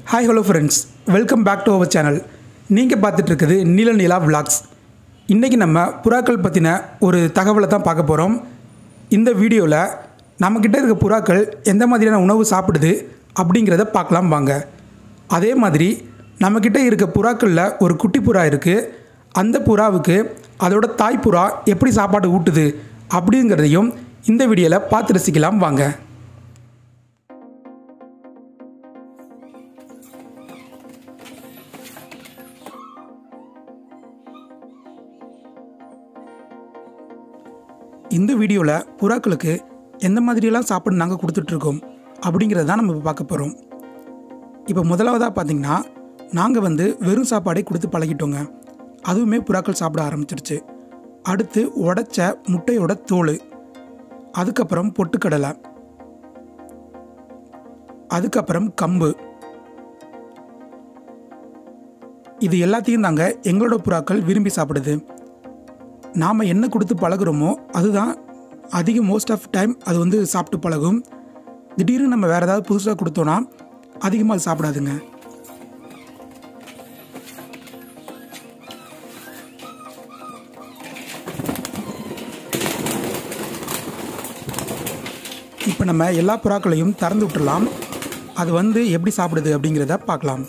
Hi hello friends welcome back to our channel நீங்கள் பார்த்துட்டு இருக்குது நீல நிலா விலாக்ஸ் இன்றைக்கி நம்ம புறாக்கள் பற்றின ஒரு தகவலை தான் பார்க்க போகிறோம் இந்த வீடியோவில் நம்மக்கிட்ட இருக்க புறாக்கள் எந்த மாதிரியான உணவு சாப்பிடுது அப்படிங்கிறத பார்க்கலாம் வாங்க அதே மாதிரி நம்மக்கிட்ட இருக்க புறாக்களில் ஒரு குட்டி புறா இருக்குது அந்த புறாவுக்கு அதோட தாய் புறா எப்படி சாப்பாடு ஊட்டுது அப்படிங்கிறதையும் இந்த வீடியோவில் பார்த்து ரசிக்கலாம் வாங்க இந்த வீடியோவில் புறாக்களுக்கு எந்த மாதிரியெல்லாம் சாப்பாடு நாங்கள் கொடுத்துட்ருக்கோம் அப்படிங்கிறத தான் நம்ம இப்ப பார்க்க போகிறோம் இப்போ முதலாவதாக பார்த்தீங்கன்னா நாங்கள் வந்து வெறும் சாப்பாடே கொடுத்து பழகிட்டோங்க அதுவுமே புறாக்கள் சாப்பிட ஆரம்பிச்சிருச்சு அடுத்து உடைச்ச முட்டையோட தோல் அதுக்கப்புறம் பொட்டுக்கடலை அதுக்கப்புறம் கம்பு இது எல்லாத்தையும் தாங்க எங்களோட புறாக்கள் விரும்பி சாப்பிடுது நாம் என்ன கொடுத்து பழகுறோமோ அதுதான் அதிக மோஸ்ட் ஆஃப் டைம் அது வந்து சாப்பிட்டு பழகும் திடீர்னு நம்ம வேறு ஏதாவது புதுசாக கொடுத்தோன்னா அதிகமாக அது சாப்பிடாதுங்க இப்போ நம்ம எல்லா புறாக்களையும் திறந்து விட்டுறலாம் அது வந்து எப்படி சாப்பிடுது அப்படிங்கிறத பார்க்கலாம்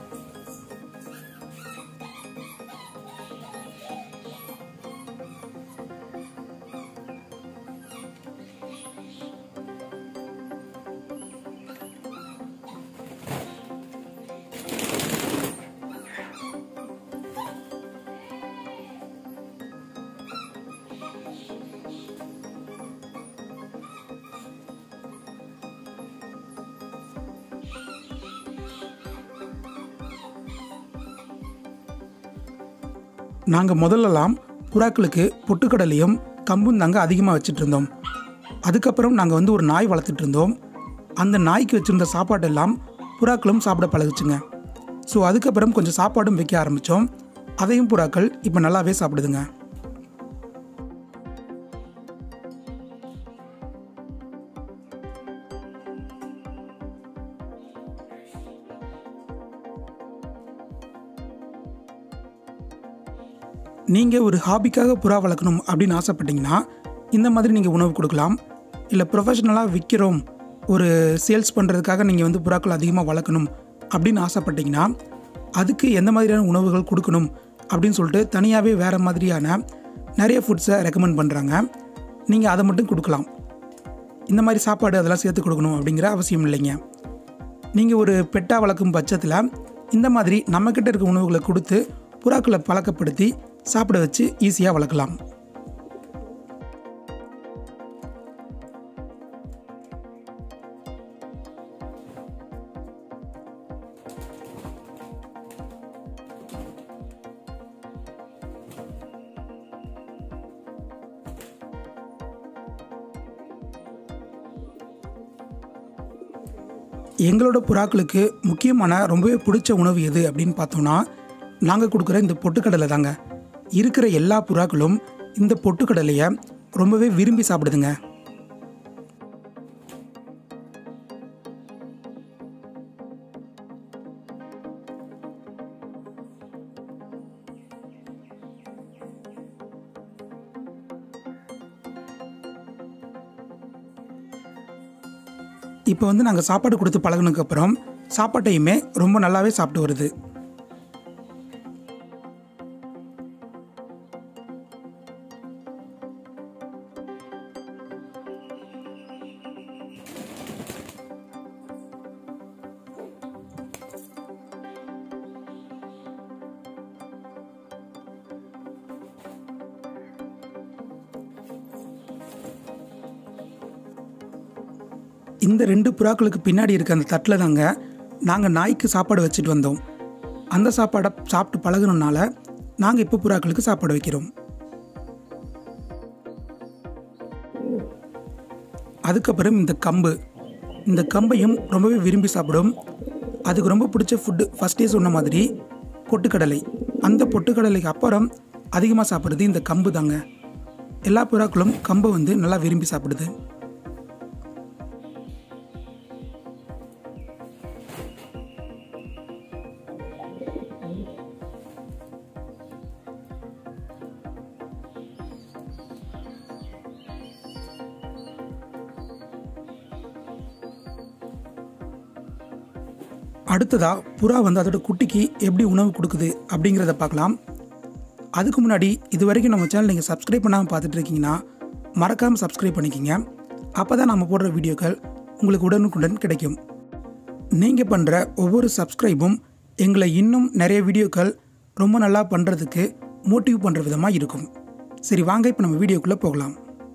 நாங்கள் முதல்லலாம் புறாக்களுக்கு பொட்டுக்கடலையும் கம்பும் தாங்க அதிகமாக வச்சுட்டு இருந்தோம் அதுக்கப்புறம் நாங்கள் வந்து ஒரு நாய் வளர்த்துட்டு இருந்தோம் அந்த நாய்க்கு வச்சுருந்த சாப்பாடெல்லாம் புறாக்களும் சாப்பிட பழகுச்சுங்க ஸோ அதுக்கப்புறம் கொஞ்சம் சாப்பாடும் வைக்க ஆரம்பித்தோம் அதையும் புறாக்கள் இப்போ நல்லாவே சாப்பிடுதுங்க நீங்கள் ஒரு ஹாபிக்காக புறா வளர்க்கணும் அப்படின்னு ஆசைப்பட்டீங்கன்னா இந்த மாதிரி நீங்கள் உணவு கொடுக்கலாம் இல்லை ப்ரொஃபஷனலாக விற்கிறோம் ஒரு சேல்ஸ் பண்ணுறதுக்காக நீங்கள் வந்து புறாக்கள் அதிகமாக வளர்க்கணும் அப்படின்னு ஆசைப்பட்டீங்கன்னா அதுக்கு எந்த மாதிரியான உணவுகள் கொடுக்கணும் அப்படின்னு சொல்லிட்டு தனியாகவே வேறு மாதிரியான நிறைய ஃபுட்ஸை ரெக்கமெண்ட் பண்ணுறாங்க நீங்கள் அதை மட்டும் கொடுக்கலாம் இந்த மாதிரி சாப்பாடு அதெல்லாம் சேர்த்து கொடுக்கணும் அப்படிங்கிற அவசியம் இல்லைங்க நீங்கள் ஒரு பெட்டாக வளர்க்கும் பட்சத்தில் இந்த மாதிரி நம்மக்கிட்ட இருக்க உணவுகளை கொடுத்து புறாக்களை பழக்கப்படுத்தி சாப்பிட வச்சு ஈஸியாக வளர்க்கலாம் எங்களோட புறாக்களுக்கு முக்கியமான ரொம்பவே பிடிச்ச உணவு எது அப்படின்னு பார்த்தோம்னா நாங்கள் கொடுக்குற இந்த பொட்டுக்கடலை தாங்க இருக்கிற எல்லா புறாக்களும் இந்த பொட்டுக்கடலையை ரொம்பவே விரும்பி சாப்பிடுதுங்க இப்போ வந்து நாங்கள் சாப்பாடு கொடுத்து பழகுனதுக்கப்புறம் சாப்பாட்டையுமே ரொம்ப நல்லாவே சாப்பிட்டு வருது இந்த ரெண்டு புறாக்களுக்கு பின்னாடி இருக்க அந்த தட்டில் தாங்க நாங்கள் நாய்க்கு சாப்பாடு வச்சுட்டு வந்தோம் அந்த சாப்பாடை சாப்பிட்டு பழகுனனால நாங்கள் இப்போ புறாக்களுக்கு சாப்பாடு வைக்கிறோம் அதுக்கப்புறம் இந்த கம்பு இந்த கம்பையும் ரொம்பவே விரும்பி சாப்பிடும் அதுக்கு ரொம்ப பிடிச்ச ஃபுட்டு ஃபஸ்ட்டே சொன்ன மாதிரி பொட்டுக்கடலை அந்த பொட்டுக்கடலைக்கு அப்புறம் அதிகமாக சாப்பிடுறது இந்த கம்பு தாங்க எல்லா புறாக்களும் கம்பை வந்து நல்லா விரும்பி சாப்பிடுது அடுத்ததாக புறா வந்து அதோட குட்டிக்கு எப்படி உணவு கொடுக்குது அப்படிங்கிறத பார்க்கலாம் அதுக்கு முன்னாடி இது வரைக்கும் நம்ம சேனல் நீங்கள் சப்ஸ்கிரைப் பண்ணாமல் பார்த்துட்டு இருக்கீங்கன்னா மறக்காமல் சப்ஸ்கிரைப் பண்ணிக்கிங்க அப்போ தான் நம்ம போடுற வீடியோக்கள் உங்களுக்கு உடனுக்குடன் கிடைக்கும் நீங்கள் பண்ணுற ஒவ்வொரு சப்ஸ்கிரைபும் எங்களை இன்னும் நிறைய வீடியோக்கள் ரொம்ப நல்லா பண்ணுறதுக்கு மோட்டிவ் பண்ணுற விதமாக இருக்கும் சரி வாங்க இப்போ நம்ம வீடியோக்குள்ளே போகலாம்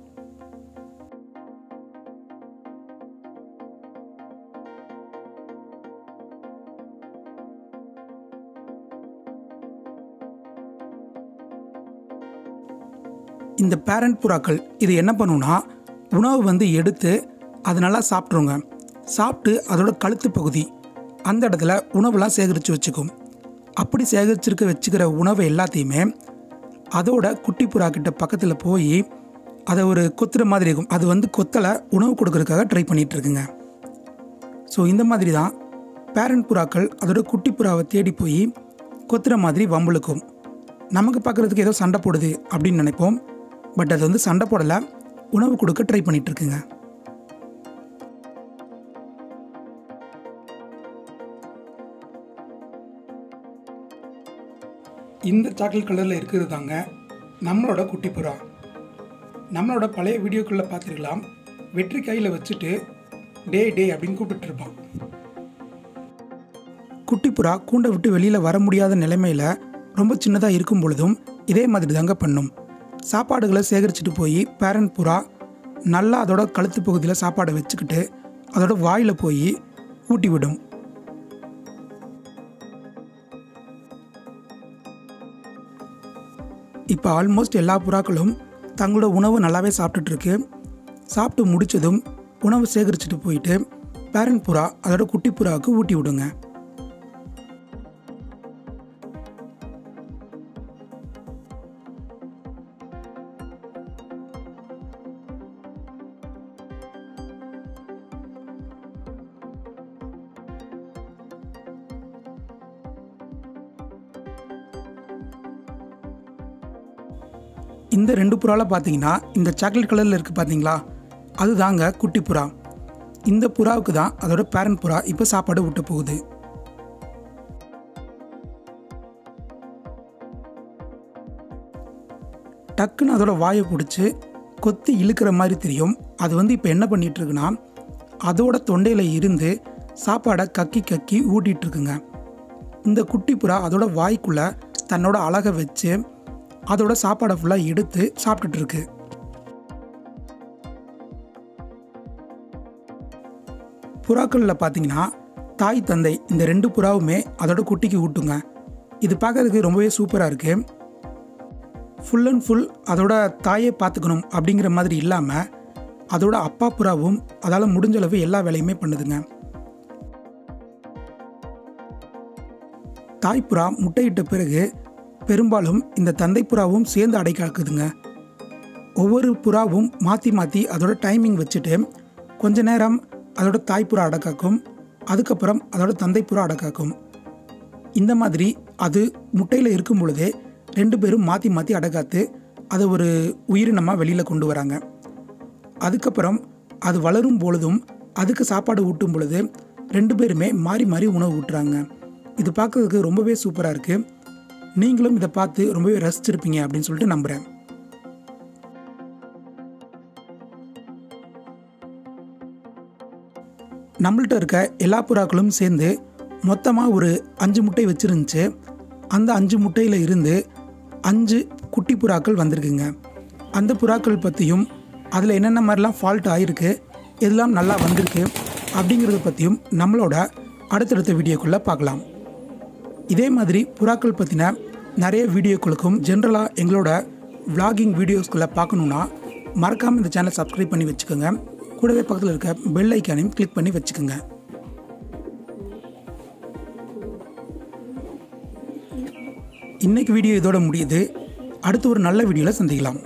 இந்த பேரண்ட் புறாக்கள் இது என்ன பண்ணுன்னா உணவு வந்து எடுத்து அது நல்லா சாப்பிட்ருங்க சாப்பிட்டு அதோட கழுத்து பகுதி அந்த இடத்துல உணவுலாம் சேகரித்து வச்சுக்கும் அப்படி சேகரிச்சிருக்க வச்சுக்கிற உணவை எல்லாத்தையுமே அதோட குட்டி புறா கிட்ட பக்கத்தில் போய் அதை ஒரு கொத்துற மாதிரி இருக்கும் அது வந்து கொத்தலை உணவு கொடுக்கறதுக்காக ட்ரை பண்ணிட்டு இருக்குங்க ஸோ இந்த மாதிரி தான் பேரண்ட் புறாக்கள் அதோட குட்டி புறாவை தேடி போய் கொத்துற மாதிரி வம்புழுக்கும் நமக்கு பார்க்குறதுக்கு ஏதோ சண்டை போடுது அப்படின்னு நினைப்போம் பட் அது வந்து சண்டை போடலை உணவு கொடுக்க ட்ரை பண்ணிட்டு இருக்குங்க இந்த சாக்லேட் கலரில் இருக்கிறது தாங்க நம்மளோட குட்டி புறா நம்மளோட பழைய வீடியோக்களில் பார்த்துருக்கலாம் வெற்றி கையில் வச்சுட்டு டே டே அப்படின்னு கூப்பிட்டு இருப்பான் குட்டி புறா கூண்டை விட்டு வெளியில் வர முடியாத நிலைமையில் ரொம்ப சின்னதாக இருக்கும் பொழுதும் இதே மாதிரி தாங்க பண்ணும் சாப்பாடுகளை சேகரிச்சுட்டு போய் பேரண்ட் புறா நல்லா அதோட கழுத்து பகுதியில் சாப்பாடை வச்சுக்கிட்டு அதோட வாயில் போய் ஊட்டி விடும் இப்போ ஆல்மோஸ்ட் எல்லா புறாக்களும் தங்களோட உணவு நல்லாவே சாப்பிட்டுட்டு இருக்கு சாப்பிட்டு முடிச்சதும் உணவு சேகரிச்சுட்டு போயிட்டு பேரண்ட் புறா அதோட குட்டி புறாவுக்கு ஊட்டி விடுங்க இந்த ரெண்டு புறாவில் பார்த்தீங்கன்னா இந்த சாக்லேட் கலரில் இருக்குது பார்த்தீங்களா அதுதாங்க குட்டி புறா இந்த புறாவுக்கு தான் அதோட பேரண்ட் புறா இப்போ சாப்பாடு விட்டு போகுது டக்குன்னு அதோட வாயை பிடிச்சி கொத்தி இழுக்கிற மாதிரி தெரியும் அது வந்து இப்போ என்ன பண்ணிட்டு இருக்குன்னா அதோட தொண்டையில் இருந்து சாப்பாடை கக்கி கக்கி ஊட்டிட்டு இருக்குங்க இந்த குட்டி புறா அதோட வாய்க்குள்ள தன்னோட அழகை வச்சு அதோட சாப்பாடை ஃபுல்லாக எடுத்து சாப்பிட்டுட்டு இருக்கு புறாக்களில் பார்த்தீங்கன்னா தாய் தந்தை இந்த ரெண்டு புறாவுமே அதோட குட்டிக்கு ஊட்டுங்க இது பார்க்கறதுக்கு ரொம்பவே சூப்பராக இருக்கு ஃபுல் அண்ட் ஃபுல் அதோட தாயை பார்த்துக்கணும் அப்படிங்கிற மாதிரி இல்லாமல் அதோட அப்பா புறாவும் அதால் முடிஞ்ச அளவு எல்லா வேலையுமே பண்ணுதுங்க தாய்ப்புறா முட்டையிட்ட பிறகு பெரும்பாலும் இந்த தந்தை புறாவும் சேர்ந்து அடை காக்குதுங்க ஒவ்வொரு புறாவும் மாற்றி மாற்றி அதோட டைமிங் வச்சுட்டு கொஞ்ச நேரம் அதோட தாய்ப்புறா அடக்காக்கும் அதுக்கப்புறம் அதோட தந்தை புறா அடக்காக்கும் இந்த மாதிரி அது முட்டையில் இருக்கும் பொழுதே ரெண்டு பேரும் மாற்றி மாற்றி அடக்காத்து அதை ஒரு உயிரினமாக வெளியில் கொண்டு வராங்க அதுக்கப்புறம் அது வளரும் பொழுதும் அதுக்கு சாப்பாடு ஊட்டும் பொழுது ரெண்டு பேருமே மாறி மாறி உணவு ஊட்டுறாங்க இது பார்க்கறதுக்கு ரொம்பவே சூப்பராக இருக்குது நீங்களும் இதை பார்த்து ரொம்பவே ரசிச்சிருப்பீங்க அப்படின்னு சொல்லிட்டு நம்புகிறேன் நம்மள்ட்ட இருக்க எல்லா புறாக்களும் சேர்ந்து மொத்தமாக ஒரு அஞ்சு முட்டை வச்சிருந்துச்சு அந்த அஞ்சு முட்டையில் இருந்து அஞ்சு குட்டி புறாக்கள் வந்திருக்குங்க அந்த புறாக்கள் பற்றியும் அதில் என்னென்ன மாதிரிலாம் ஃபால்ட் ஆகிருக்கு எதெல்லாம் நல்லா வந்திருக்கு அப்படிங்கிறத பற்றியும் நம்மளோட அடுத்தடுத்த வீடியோக்குள்ளே பார்க்கலாம் இதே மாதிரி புறாக்கள் பற்றின நிறைய வீடியோக்களுக்கும் ஜென்ரலாக எங்களோட vlogging வீடியோஸ்களை பார்க்கணுன்னா மறக்காமல் இந்த சேனலை சப்ஸ்கிரைப் பண்ணி வச்சுக்கோங்க கூடவே பக்கத்தில் இருக்க பெல் ஐக்கானையும் கிளிக் பண்ணி வச்சுக்கோங்க இன்னைக்கு வீடியோ இதோட முடியுது அடுத்து ஒரு நல்ல வீடியோவில் சந்திக்கலாம்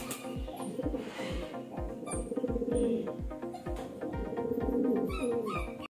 Thank you.